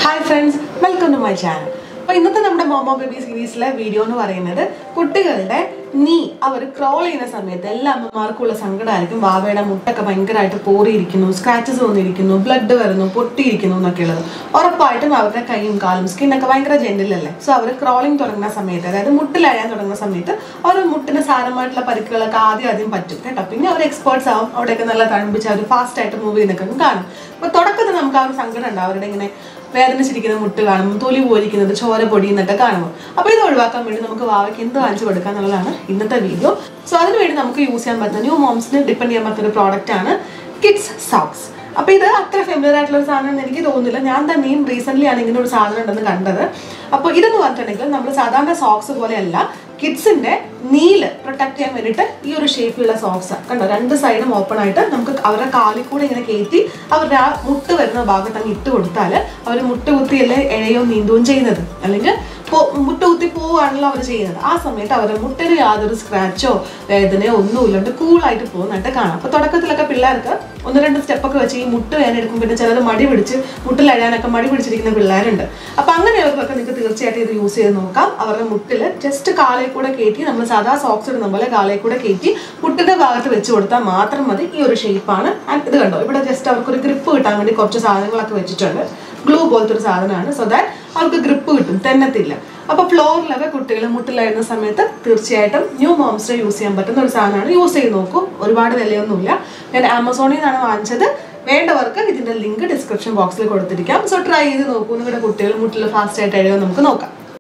hi friends welcome to my channel അപ്പോൾ ഇന്നത്തെ നമ്മുടെ മോമോ ബേബി സീരീസിലെ വീഡിയോ എന്ന് പറയുന്നത് കുട്ടികളുടെ നീ അവർ ക്രോൾ ചെയ്യുന്ന സമയത്ത് എല്ലാ അമ്മമാർക്കുള്ള സങ്കടമായിരിക്കും വാവയുടെ മുട്ടൊക്കെ ഭയങ്കരമായിട്ട് പോറിയിരിക്കുന്നു സ്ക്രാച്ചസ് വന്നിരിക്കുന്നു ബ്ലഡ് വരുന്നു പൊട്ടിയിരിക്കുന്നു എന്നൊക്കെ ഉള്ളത് ഉറപ്പായിട്ടും അവരുടെ കൈയും കാലും സ്കിന്നൊക്കെ ഭയങ്കര ജെന്റിലല്ലേ സോ അവർ ക്രോളിങ് തുടങ്ങുന്ന സമയത്ത് അതായത് മുട്ടിലഴയാൻ തുടങ്ങുന്ന സമയത്ത് അവർ മുട്ടിന് സാരമായിട്ടുള്ള പരിക്കുകളൊക്കെ ആദ്യം ആദ്യം പറ്റും കേട്ടോ പിന്നെ അവർ എക്സ്പേർട്സ് ആവും അവിടെയൊക്കെ നല്ല തണുപ്പിച്ച് അവർ ഫാസ്റ്റ് ആയിട്ട് മൂവ് ചെയ്യുന്നൊക്കെ കാണും അപ്പോൾ തുടക്കത്തിൽ നമുക്ക് ആ ഒരു സങ്കടം ഉണ്ട് അവരുടെ ഇങ്ങനെ വേദനിച്ചിരിക്കുന്ന മുട്ട് കാണുമ്പോൾ തൊലി പോലിക്കുന്നത് ചോര പൊടിയുന്നൊക്കെ കാണുമ്പോൾ അപ്പോൾ ഇത് ഒഴിവാക്കാൻ വേണ്ടി നമുക്ക് വാവയ്ക്ക് എന്ത് വാങ്ങിച്ചു കൊടുക്കുക എന്നുള്ളതാണ് ഇന്നത്തെ വീഡിയോ സോ അതിനുവേണ്ടി നമുക്ക് യൂസ് ചെയ്യാൻ പറ്റുന്ന ന്യൂ മോംസിന് ഡിപ്പെൻഡ് ചെയ്യാൻ പറ്റുന്ന ഒരു പ്രോഡക്റ്റ് ആണ് കിഡ്സ് സോക്സ് അപ്പോൾ ഇത് അത്ര ഫെമിലർ ആയിട്ടുള്ള ഒരു സാധനം എനിക്ക് തോന്നുന്നില്ല ഞാൻ തന്നെയും റീസെന്റ് ആണ് ഇങ്ങനെ ഒരു സാധനം ഉണ്ടെന്ന് കണ്ടത് അപ്പോൾ ഇതെന്ന് പറഞ്ഞിട്ടുണ്ടെങ്കിൽ നമ്മൾ സാധാരണ സോക്സ് പോലെയല്ല കിഡ്സിന്റെ നീല് പ്രൊട്ടക്ട് ചെയ്യാൻ വേണ്ടിയിട്ട് ഈ ഒരു ഷേപ്പിലുള്ള സോക്സ് കണ്ടോ രണ്ട് സൈഡും ഓപ്പൺ ആയിട്ട് നമുക്ക് അവരുടെ കാലിൽ കൂടെ ഇങ്ങനെ കയറ്റി അവരുടെ ആ മുട്ട് വരുന്ന ഭാഗത്ത് അങ്ങ് ഇട്ട് കൊടുത്താൽ അവർ മുട്ട് കുത്തിയല്ലേ ഇഴയോ നീന്തുകയും ചെയ്യുന്നത് അല്ലെങ്കിൽ പോ- മുട്ട് കുത്തി പോവുകയാണല്ലോ അവർ ചെയ്യുന്നത് ആ സമയത്ത് അവരുടെ മുട്ടിന് യാതൊരു സ്ക്രാച്ചോ വേദനയോ ഒന്നും ഇല്ലാണ്ട് കൂളായിട്ട് പോകുന്നതായിട്ട് കാണാം അപ്പോൾ തുടക്കത്തിലൊക്കെ പിള്ളേർക്ക് ഒന്ന് രണ്ട് സ്റ്റെപ്പൊക്കെ വെച്ച് ഈ മുട്ട് വേദന എടുക്കും പിന്നെ ചിലർ മടി പിടിച്ച് മുട്ടിലഴയാനൊക്കെ മടി പിടിച്ചിരിക്കുന്ന പിള്ളേരുണ്ട് അപ്പോൾ അങ്ങനെയുള്ളവർക്കൊക്കെ നിങ്ങൾക്ക് തീർച്ചയായിട്ടും ഇത് യൂസ് ചെയ്ത് നോക്കാം അവരുടെ മുട്ടിൽ ജസ്റ്റ് കാലയിൽ കൂടെ കയറ്റി നമ്മൾ സാധാ സോക്സ് ഇടുന്ന പോലെ കാലയിൽ കൂടെ കയറ്റി മുട്ടിന്റെ ഭാഗത്ത് വെച്ച് കൊടുത്താൽ മാത്രം മതി ഈ ഒരു ഷേപ്പാണ് ഇത് കണ്ടോ ഇവിടെ ജസ്റ്റ് അവർക്കൊരു ഗ്രിപ്പ് കിട്ടാൻ വേണ്ടി കുറച്ച് സാധനങ്ങളൊക്കെ വെച്ചിട്ടുണ്ട് ഗ്ലൂ പോലത്തെ ഒരു സാധനമാണ് സോ ദാറ്റ് അവർക്ക് ഗ്രിപ്പ് കിട്ടും തെന്നത്തില്ല അപ്പൊ ഫ്ലോറിലൊക്കെ കുട്ടികൾ മുട്ടിലായിരുന്ന സമയത്ത് തീർച്ചയായിട്ടും ന്യൂ മോംസിനെ യൂസ് ചെയ്യാൻ പറ്റുന്ന ഒരു സാധനമാണ് യൂസ് ചെയ്ത് നോക്കൂ ഒരുപാട് വിലയൊന്നുമില്ല ഞാൻ ആമസോണിൽ നിന്നാണ് വാങ്ങിച്ചത് വേണ്ടവർക്ക് ഇതിന്റെ ലിങ്ക് ഡിസ്ക്രിപ്ഷൻ ബോക്സിൽ കൊടുത്തിരിക്കാം സോ ട്രൈ ചെയ്ത് നോക്കൂ നിങ്ങളുടെ കുട്ടികൾ മുട്ടിൽ ഫാസ്റ്റ് ആയിട്ട് എഴുതാൻ നമുക്ക് നോക്കാം